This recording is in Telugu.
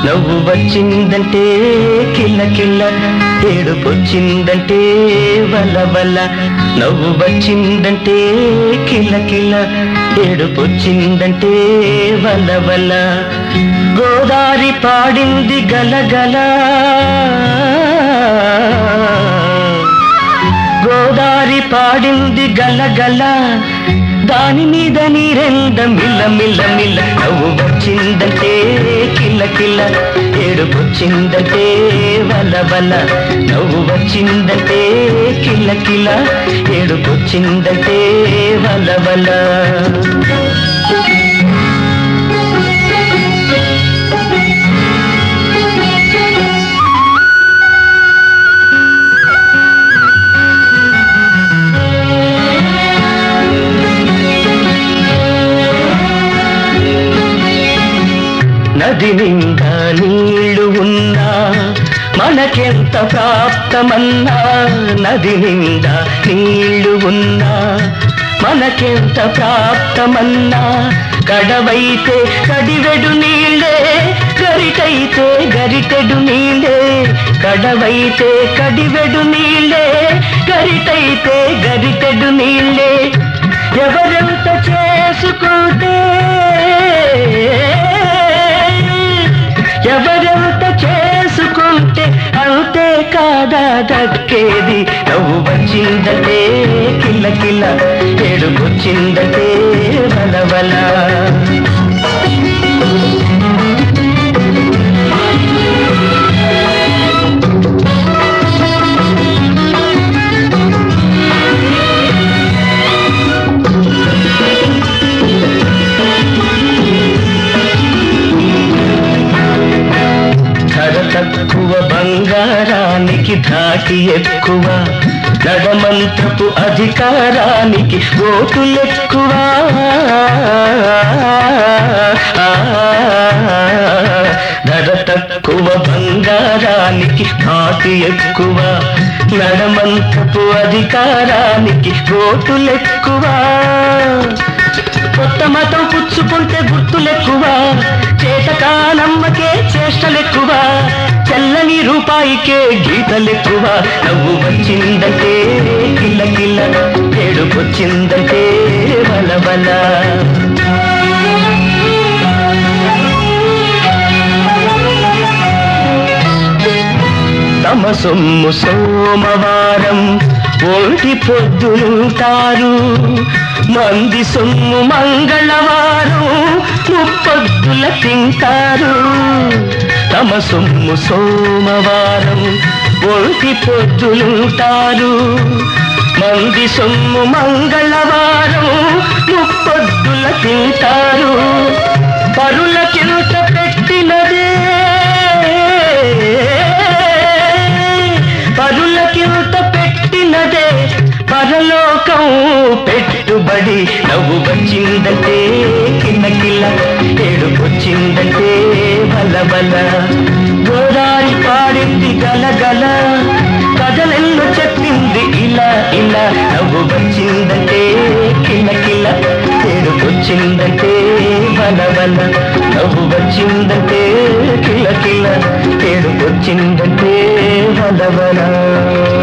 నవ్వు వచ్చిందంటే కిల్ల కిల్ల ఏడుపొచ్చిందంటే వల్ల వల్ల నవ్వు వచ్చిందంటే కిల్ల కిల్ల ఏడుపొచ్చిందంటే వల్ల వల్ల గోదారి పాడింది గలగల గోదారి పాడింది గలగల దాని మీద నీరెంద మిల్ల మిల్ల మిల్ల నవ్వు వచ్చిందంటే కిల్ల కిల్ల ఏడుపొచ్చిందంటే వల్ల వల్ల నవ్వు వచ్చిందంటే కిల్ల కిల్ల ఏడుపొచ్చిందంటే వల్ల వల్ల నది నిండా నీళ్లు ఉన్నా మనకెంత ప్రాప్తమన్నా నది నిండా నీళ్లు ఉన్నా మనకెంత ప్రాప్తమన్నా కడవైతే కడివెడు నీళ్ళే గరిటైతే గరిటెడు నీళ్ళే కడవైతే కడివెడు నీళ్ళే గరిటైతే గరిటెడు నీళ్ళే ఎవరెంత చేసుకుంటే ఎవరెంత చేసుకుంటే అంతే కాదా దక్కేది నవ్వు వచ్చిందంటే కిల్ల కిల్ల ఏడుకొచ్చిందంటే వల వల ధర తక్కువ బంగారానికి ధాటి ఎక్కువ నడమంత్రపు అధికారానికి ఓటులెక్కువ ధర తక్కువ బంగారానికి ధాటి ఎక్కువ నడమంత్రపు అధికారానికి ఓటులెక్కువ కొత్త మతం పుచ్చుకుంటే గుర్తులెక్కువ చేతకానమ్మకే చేష్టలెక్కువ చెల్లని రూపాయికే గీతలెక్కువ నవ్వు వచ్చిందంటే కిల్ల కిల్ల ఏడుకొచ్చిందంటే బల బల తమ సొమ్ము సోమవారం ఒంటి పొద్దులుంటారు మంది సొమ్ము మంగళవారం ముప్పొద్దుల తింటారు తమ సొమ్ము సోమవారం ఒంటి పొద్దులుంటారు మంది సొమ్ము మంగళవారం ముప్పొద్దుల తింటారు పరులకింత పెట్టినదే పరులకింత పెట్టినదే పరలోకం పెట్టుబడి నవ్వు వచ్చిందంటే కిల్ల కిల్ల ఏడుకొచ్చిందంటే బల బల గోదారి పాడింది గలగల కథలెల్లు చెప్పింది ఇలా ఇలా నవ్వు వచ్చిందంటే కిల్ల కిల్ల ఏడుకొచ్చిందంటే బల బల నవ్వు వచ్చిందంటే కిల్ల కిల్ల ఏడుకొచ్చిందంటే బల బల